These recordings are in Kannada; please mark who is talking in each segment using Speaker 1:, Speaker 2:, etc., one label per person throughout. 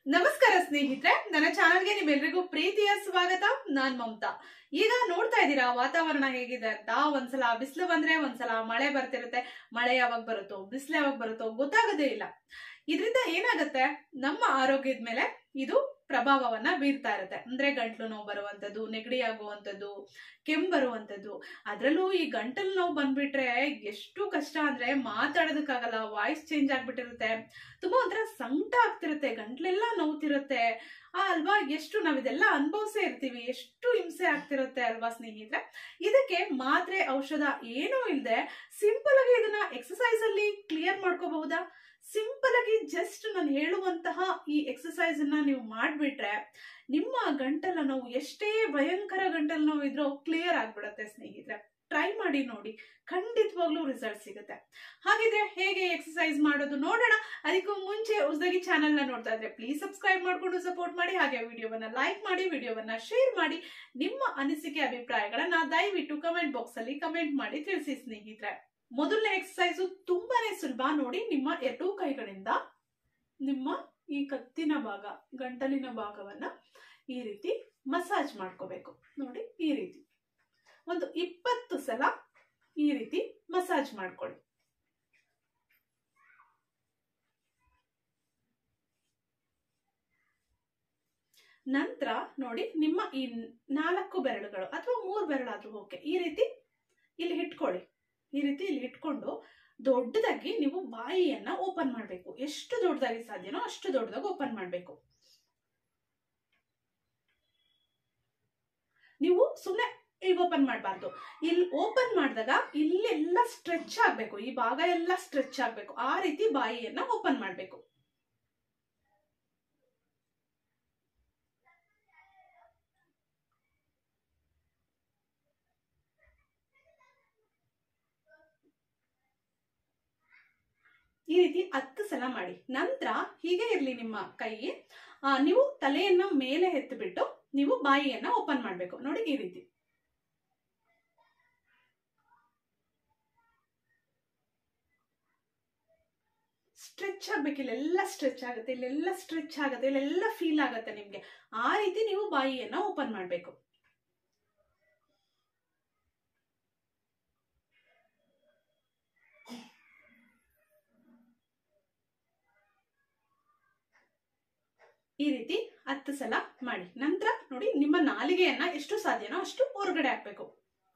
Speaker 1: ನಮಸ್ಕಾರ ಸ್ನೇಹಿತರೆ ನನ್ನ ಚಾನಲ್ಗೆ ನಿಮ್ಮೆಲ್ರಿಗೂ ಪ್ರೀತಿಯ ಸ್ವಾಗತ ನಾನ್ ಮಮತಾ ಈಗ ನೋಡ್ತಾ ಇದ್ದೀರಾ ವಾತಾವರಣ ಹೇಗಿದೆ ಅಂತ ಒಂದ್ಸಲ ಬಿಸಿಲು ಬಂದ್ರೆ ಒಂದ್ಸಲ ಮಳೆ ಬರ್ತಿರುತ್ತೆ ಮಳೆ ಯಾವಾಗ ಬರುತ್ತೋ ಬಿಸಿಲು ಯಾವಾಗ ಬರುತ್ತೋ ಗೊತ್ತಾಗೋದೇ ಇಲ್ಲ ಇದರಿಂದ ಏನಾಗುತ್ತೆ ನಮ್ಮ ಆರೋಗ್ಯದ ಮೇಲೆ ಇದು ಪ್ರಭಾವವನ್ನ ಬೀರ್ತಾ ಇರುತ್ತೆ ಅಂದ್ರೆ ಗಂಟ್ಲು ನೋವು ಬರುವಂತದ್ದು ನೆಗಡಿ ಆಗುವಂಥದ್ದು ಕೆಮ್ಮು ಬರುವಂತದ್ದು ಅದ್ರಲ್ಲೂ ಈ ಗಂಟಲು ನೋವು ಬಂದ್ಬಿಟ್ರೆ ಎಷ್ಟು ಕಷ್ಟ ಅಂದ್ರೆ ಮಾತಾಡೋದಕ್ಕಾಗಲ್ಲ ವಾಯ್ಸ್ ಚೇಂಜ್ ಆಗ್ಬಿಟ್ಟಿರುತ್ತೆ ತುಂಬಾ ಒಂಥರ ಸಂಕಟ ಆಗ್ತಿರುತ್ತೆ ಗಂಟ್ಲೆಲ್ಲ ನೋವ್ತಿರುತ್ತೆ ಆ ಅಲ್ವಾ ಎಷ್ಟು ನಾವಿದೆಲ್ಲ ಅನುಭವಿಸೇ ಇರ್ತೀವಿ ಎಷ್ಟು ಹಿಂಸೆ ಆಗ್ತಿರುತ್ತೆ ಅಲ್ವಾ ಸ್ನೇಹಿತರೆ ಇದಕ್ಕೆ ಮಾತ್ರೆ ಔಷಧ ಏನೂ ಇಲ್ಲದೆ ಸಿಂಪಲ್ ಆಗಿ ಇದನ್ನ ಎಕ್ಸಸೈಸ್ ಅಲ್ಲಿ ಕ್ಲಿಯರ್ ಮಾಡ್ಕೋಬಹುದಾ ಸಿಂಪಲ್ ಆಗಿ ಜಸ್ಟ್ ನಾನು ಹೇಳುವಂತಹ ಈ ಎಕ್ಸಸೈಸ್ ಅನ್ನ ನೀವು ಮಾಡ್ಬಿಟ್ರೆ ನಿಮ್ಮ ಗಂಟಲ ನೋವು ಎಷ್ಟೇ ಭಯಂಕರ ಗಂಟಲ ನೋವು ಇದ್ರೂ ಕ್ಲಿಯರ್ ಆಗ್ಬಿಡತ್ತೆ ಸ್ನೇಹಿತರೆ ಟ್ರೈ ಮಾಡಿ ನೋಡಿ ಖಂಡಿತವಾಗ್ಲೂ ರಿಸಲ್ಟ್ ಸಿಗುತ್ತೆ ಹಾಗಿದ್ರೆ ಹೇಗೆ ಎಕ್ಸಸೈಸ್ ಮಾಡೋದು ನೋಡೋಣ ಅದಕ್ಕೂ ಮುಂಚೆ ಹೊಸದಾಗಿ ಚಾನೆಲ್ ನ ನೋಡ್ತಾ ಇದ್ರೆ ಪ್ಲೀಸ್ ಸಬ್ಸ್ಕ್ರೈಬ್ ಮಾಡ್ಕೊಂಡು ಸಪೋರ್ಟ್ ಮಾಡಿ ಹಾಗೆ ವಿಡಿಯೋವನ್ನ ಲೈಕ್ ಮಾಡಿ ವಿಡಿಯೋವನ್ನ ಶೇರ್ ಮಾಡಿ ನಿಮ್ಮ ಅನಿಸಿಕೆ ಅಭಿಪ್ರಾಯಗಳನ್ನ ದಯವಿಟ್ಟು ಕಮೆಂಟ್ ಬಾಕ್ಸ್ ಅಲ್ಲಿ ಕಮೆಂಟ್ ಮಾಡಿ ತಿಳಿಸಿ ಸ್ನೇಹಿತರೆ ಮೊದಲನೇ ಎಕ್ಸಸೈಸ್ ತುಂಬಾನೇ ಸುಲಭ ನೋಡಿ ನಿಮ್ಮ ಎರಡೂ ಕೈಗಳಿಂದ ನಿಮ್ಮ ಈ ಕತ್ತಿನ ಭಾಗ ಗಂಟಲಿನ ಭಾಗವನ್ನ ಈ ರೀತಿ ಮಸಾಜ್ ಮಾಡ್ಕೋಬೇಕು ನೋಡಿ ಈ ರೀತಿ ಒಂದು ಇಪ್ಪತ್ತು ಸಲ ಈ ರೀತಿ ಮಸಾಜ್ ಮಾಡ್ಕೊಳ್ಳಿ ನಂತರ ನೋಡಿ ನಿಮ್ಮ ಈ ನಾಲ್ಕು ಬೆರಳುಗಳು ಅಥವಾ ಮೂರು ಬೆರಳಾದ್ರೂ ಓಕೆ ಈ ರೀತಿ ಇಲ್ಲಿ ಇಟ್ಕೊಳ್ಳಿ ಈ ರೀತಿ ಇಲ್ಲಿ ಇಟ್ಕೊಂಡು ದೊಡ್ಡದಾಗಿ ನೀವು ಬಾಯಿಯನ್ನ ಓಪನ್ ಮಾಡಬೇಕು ಎಷ್ಟು ದೊಡ್ಡದಾಗಿ ಸಾಧ್ಯನೋ ಅಷ್ಟು ದೊಡ್ಡದಾಗಿ ಓಪನ್ ಮಾಡಬೇಕು ನೀವು ಸುಮ್ಮನೆ ಈಗ ಓಪನ್ ಮಾಡಬಾರ್ದು ಇಲ್ಲಿ ಓಪನ್ ಮಾಡಿದಾಗ ಇಲ್ಲೆಲ್ಲ ಸ್ಟ್ರೆಚ್ ಆಗಬೇಕು ಈ ಭಾಗ ಎಲ್ಲ ಸ್ಟ್ರೆಚ್ ಆಗಬೇಕು ಆ ರೀತಿ ಬಾಯಿಯನ್ನ ಓಪನ್ ಮಾಡಬೇಕು ಈ ರೀತಿ ಹತ್ತು ಸಲ ಮಾಡಿ ನಂತರ ಹೀಗೆ ಇರಲಿ ನಿಮ್ಮ ಕೈ ಆ, ನೀವು ತಲೆಯನ್ನ ಮೇಲೆ ಎತ್ತಿಬಿಟ್ಟು ನೀವು ಬಾಯಿಯನ್ನ ಓಪನ್ ಮಾಡಬೇಕು ನೋಡಿ ಈ ರೀತಿ ಸ್ಟ್ರೆಚ್ ಆಗ್ಬೇಕು ಇಲ್ಲೆಲ್ಲ ಸ್ಟ್ರೆಚ್ ಆಗುತ್ತೆ ಇಲ್ಲೆಲ್ಲ ಸ್ಟ್ರೆಚ್ ಆಗುತ್ತೆ ಇಲ್ಲೆಲ್ಲ ಫೀಲ್ ಆಗುತ್ತೆ ನಿಮ್ಗೆ ಆ ರೀತಿ ನೀವು ಬಾಯಿಯನ್ನ ಓಪನ್ ಮಾಡಬೇಕು ಈ ರೀತಿ ಹತ್ತು ಸಲ ಮಾಡಿ ನಂತರ ನೋಡಿ ನಿಮ್ಮ ನಾಲಿಗೆಯನ್ನ ಎಷ್ಟು ಸಾಧ್ಯನೋ ಅಷ್ಟು ಹೊರಗಡೆ ಹಾಕ್ಬೇಕು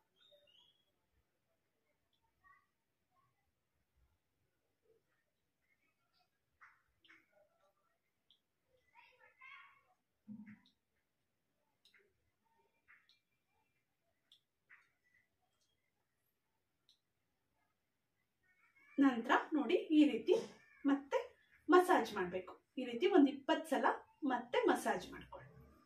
Speaker 1: ನಂತರ ನೋಡಿ ಈ ರೀತಿ ಮತ್ತೆ ಮಸಾಜ್ ಮಾಡಬೇಕು ಈ ರೀತಿ ಒಂದು ಇಪ್ಪತ್ತು ಸಲ ಮತ್ತೆ ಮಸಾಜ್ ಮಾಡ್ಕೊಳ್ಳಿ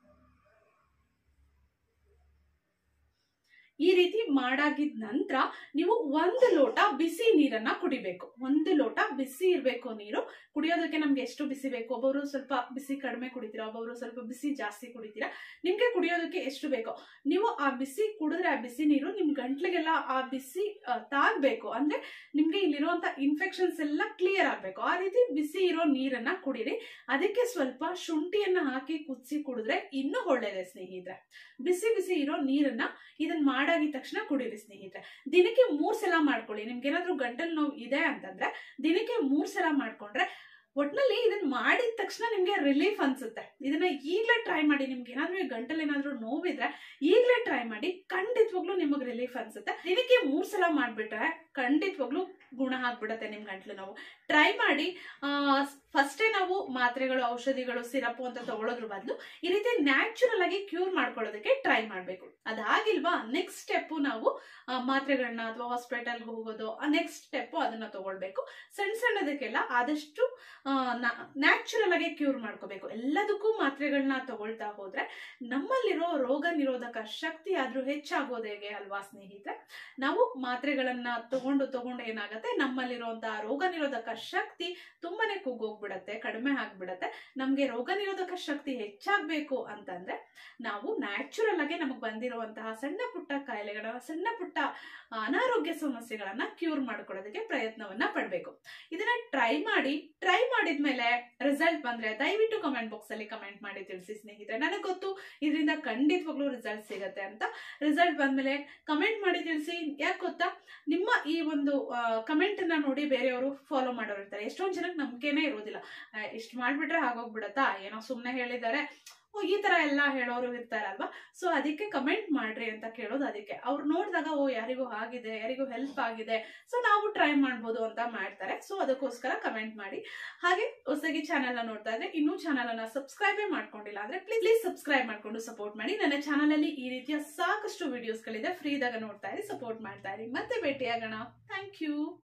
Speaker 1: ಈ ರೀತಿ ಮಾಡಾಗಿದ ನಂತರ ನೀವು ಒಂದು ಲೋಟ ಬಿಸಿ ನೀರನ್ನ ಕುಡಿಬೇಕು ಒಂದು ಲೋಟ ಬಿಸಿ ಇರಬೇಕು ನೀರು ಕುಡಿಯೋದಕ್ಕೆ ನಮ್ಗೆ ಎಷ್ಟು ಬಿಸಿ ಬೇಕು ಒಬ್ಬೊಬ್ರು ಸ್ವಲ್ಪ ಬಿಸಿ ಕಡಿಮೆ ಕುಡಿತೀರಾ ಒಬ್ಬೊಬ್ರು ಸ್ವಲ್ಪ ಬಿಸಿ ಜಾಸ್ತಿ ಕುಡಿತೀರಾ ನಿಮ್ಗೆ ಕುಡಿಯೋದಕ್ಕೆ ಎಷ್ಟು ಬೇಕೋ ನೀವು ಆ ಬಿಸಿ ಕುಡಿದ್ರೆ ಆ ಬಿಸಿ ನೀರು ನಿಮ್ ಗಂಟ್ಲಿಗೆಲ್ಲ ಆ ಬಿಸಿ ಆ, ತಾಗ್ಬೇಕು ಅಂದ್ರೆ ನಿಮ್ಗೆ ಇಲ್ಲಿರುವಂತ ಇನ್ಫೆಕ್ಷನ್ಸ್ ಎಲ್ಲ ಕ್ಲಿಯರ್ ಆಗ್ಬೇಕು ಆ ರೀತಿ ಬಿಸಿ ಇರೋ ನೀರನ್ನ ಕುಡೀರಿ ಅದಕ್ಕೆ ಸ್ವಲ್ಪ ಶುಂಠಿಯನ್ನ ಹಾಕಿ ಕುದಿಸಿ ಕುಡಿದ್ರೆ ಇನ್ನೂ ಒಳ್ಳೇದೆ ಸ್ನೇಹಿತರೆ ಬಿಸಿ ಬಿಸಿ ಇರೋ ನೀರನ್ನ ಇದನ್ನ ಮಾಡಾಗಿದ ತಕ್ಷಣ ಕುಡೀರಿ ಸ್ನೇಹಿತರೆ ದಿನಕ್ಕೆ ಮೂರ್ ಸಲ ಮಾಡ್ಕೊಳ್ಳಿ ನಿಮ್ಗೆ ಏನಾದ್ರೂ ಗಂಟಲ್ ನೋವು ಇದೆ ಅಂತಂದ್ರೆ ದಿನಕ್ಕೆ ಮೂರ್ ಸಲ ಮಾಡ್ಕೊಂಡ್ರೆ ಒಟ್ನಲ್ಲಿ ಇದನ್ನ ಮಾಡಿದ ತಕ್ಷಣ ನಿಮ್ಗೆ ರಿಲೀಫ್ ಅನ್ಸುತ್ತೆ ಇದನ್ನ ಈಗಲೇ ಟ್ರೈ ಮಾಡಿ ನಿಮ್ಗೆ ಏನಾದ್ರೂ ಈ ಗಂಟಲ್ ಏನಾದ್ರೂ ನೋವಿದ್ರೆ ಈಗಲೇ ಟ್ರೈ ಮಾಡಿ ಖಂಡಿತವಾಗ್ಲೂ ನಿಮಗೆ ರಿಲೀಫ್ ಅನ್ಸುತ್ತೆ ದಿನಕ್ಕೆ ಮೂರ್ ಸಲ ಮಾಡ್ಬಿಟ್ರೆ ಖಂಡಿತವಾಗ್ಲೂ ಗುಣ ಆಗ್ಬಿಡತ್ತೆ ನಿಮ್ ಗಂಟ್ಲು ನೋವು ಟ್ರೈ ಮಾಡಿ ಫಸ್ಟೇ ನಾವು ಮಾತ್ರೆಗಳು ಔಷಧಿಗಳು ಸಿರಪ್ ಅಂತ ತಗೊಳ್ಳೋದ್ರ ಬದಲು ಈ ರೀತಿ ನ್ಯಾಚುರಲ್ ಆಗಿ ಕ್ಯೂರ್ ಮಾಡ್ಕೊಳ್ಳೋದಕ್ಕೆ ಟ್ರೈ ಮಾಡಬೇಕು ಅದಾಗಿಲ್ವಾ ನೆಕ್ಸ್ಟ್ ಸ್ಟೆಪ್ ನಾವು ಆ, ಮಾತ್ರೆಗಳನ್ನ ಅಥವಾ ಹಾಸ್ಪಿಟಲ್ಗೆ ಹೋಗೋದು ನೆಕ್ಸ್ಟ್ ಸ್ಟೆಪ್ ಅದನ್ನ ತಗೊಳ್ಬೇಕು ಸಣ್ಣ ಸಣ್ಣದಕ್ಕೆಲ್ಲ ಆದಷ್ಟು ನ್ಯಾಚುರಲ್ ಆಗಿ ಕ್ಯೂರ್ ಮಾಡ್ಕೋಬೇಕು ಎಲ್ಲದಕ್ಕೂ ಮಾತ್ರೆಗಳನ್ನ ತಗೊಳ್ತಾ ಹೋದ್ರೆ ನಮ್ಮಲ್ಲಿರೋ ರೋಗ ನಿರೋಧಕ ಶಕ್ತಿ ಆದ್ರೂ ಹೆಚ್ಚಾಗೋದು ಹೇಗೆ ಅಲ್ವಾ ಸ್ನೇಹಿತರೆ ನಾವು ಮಾತ್ರೆಗಳನ್ನ ತಗೊಂಡು ತಗೊಂಡು ಏನಾಗುತ್ತೆ ನಮ್ಮಲ್ಲಿರುವಂತಹ ರೋಗ ನಿರೋಧಕ ಶಕ್ತಿ ತುಂಬಾನೇ ಕುಗ್ಗೋಗ್ಬಿಡುತ್ತೆ ಹೋಗ್ಬಿಡತ್ತೆ ಕಡಿಮೆ ಆಗ್ಬಿಡತ್ತೆ ನಮ್ಗೆ ರೋಗ ನಿರೋಧಕ ಶಕ್ತಿ ಹೆಚ್ಚಾಗ್ಬೇಕು ಅಂತಂದ್ರೆ ನಾವು ನ್ಯಾಚುರಲ್ ಆಗಿ ನಮಗೆ ಬಂದಿರುವಂತಹ ಸಣ್ಣ ಪುಟ್ಟ ಕಾಯಿಲೆಗಳ ಸಣ್ಣ ಪುಟ್ಟ ಅನಾರೋಗ್ಯ ಸಮಸ್ಯೆಗಳನ್ನ ಕ್ಯೂರ್ ಮಾಡ್ಕೊಳ್ಳೋದಕ್ಕೆ ಪ್ರಯತ್ನವನ್ನ ಪಡ್ಬೇಕು ಇದನ್ನ ಟ್ರೈ ಮಾಡಿ ಟ್ರೈ ಮಾಡಿದ್ಮೇಲೆ ರಿಸಲ್ಟ್ ಬಂದ್ರೆ ದಯವಿಟ್ಟು ಕಮೆಂಟ್ ಬಾಕ್ಸ್ ಅಲ್ಲಿ ಕಮೆಂಟ್ ಮಾಡಿ ತಿಳಿಸಿ ಸ್ನೇಹಿತರೆ ನನಗೆ ಗೊತ್ತು ಇದರಿಂದ ಖಂಡಿತವಾಗ್ಲೂ ರಿಸಲ್ಟ್ ಸಿಗತ್ತೆ ಅಂತ ರಿಸಲ್ಟ್ ಬಂದ್ಮೇಲೆ ಕಮೆಂಟ್ ಮಾಡಿ ತಿಳಿಸಿ ಯಾಕೆ ಗೊತ್ತಾ ನಿಮ್ಮ ಈ ಒಂದು ಕಮೆಂಟ್ ಅನ್ನ ನೋಡಿ ಬೇರೆಯವರು ಫಾಲೋ ಮಾಡೋರು ಇರ್ತಾರೆ ಎಷ್ಟೊಂದು ಜನಕ್ಕೆ ನಂಬಿಕೆನೇ ಇರೋದಿಲ್ಲ ಇಷ್ಟು ಮಾಡ್ಬಿಟ್ರೆ ಆಗೋಗ್ಬಿಡತ್ತಾ ಏನೋ ಸುಮ್ಮನೆ ಹೇಳಿದ್ದಾರೆ ಓ ಈ ತರ ಎಲ್ಲ ಹೇಳೋರು ಇರ್ತಾರಲ್ವಾ ಸೊ ಅದಕ್ಕೆ ಕಮೆಂಟ್ ಮಾಡ್ರಿ ಅಂತ ಕೇಳೋದು ಅದಕ್ಕೆ ಅವ್ರು ನೋಡಿದಾಗ ಓ ಯಾರಿಗೂ ಆಗಿದೆ ಯಾರಿಗೂ ಹೆಲ್ಪ್ ಆಗಿದೆ ಸೊ ನಾವು ಟ್ರೈ ಮಾಡ್ಬೋದು ಅಂತ ಮಾಡ್ತಾರೆ ಸೊ ಅದಕ್ಕೋಸ್ಕರ ಕಮೆಂಟ್ ಮಾಡಿ ಹಾಗೆ ಹೊಸದಾಗಿ ಚಾನೆಲ್ ನೋಡ್ತಾ ಇದ್ರೆ ಇನ್ನೂ ಚಾನೆಲ್ ಅನ್ನ ಸಬ್ಸ್ಕ್ರೈಬೇ ಮಾಡ್ಕೊಂಡಿಲ್ಲ ಅಂದ್ರೆ ಪ್ಲೀಸ್ ಪ್ಲೀಸ್ ಸಬ್ಸ್ಕ್ರೈಬ್ ಮಾಡ್ಕೊಂಡು ಸಪೋರ್ಟ್ ಮಾಡಿ ನನ್ನ ಚಾನಲ್ ಅಲ್ಲಿ ಈ ರೀತಿಯ ಸಾಕಷ್ಟು ವಿಡಿಯೋಸ್ಗಳಿದೆ ಫ್ರೀದಾಗ ನೋಡ್ತಾ ಇರಿ ಸಪೋರ್ಟ್ ಮಾಡ್ತಾ ಇರಿ ಮತ್ತೆ ಭೇಟಿಯಾಗೋಣ ಥ್ಯಾಂಕ್ ಯು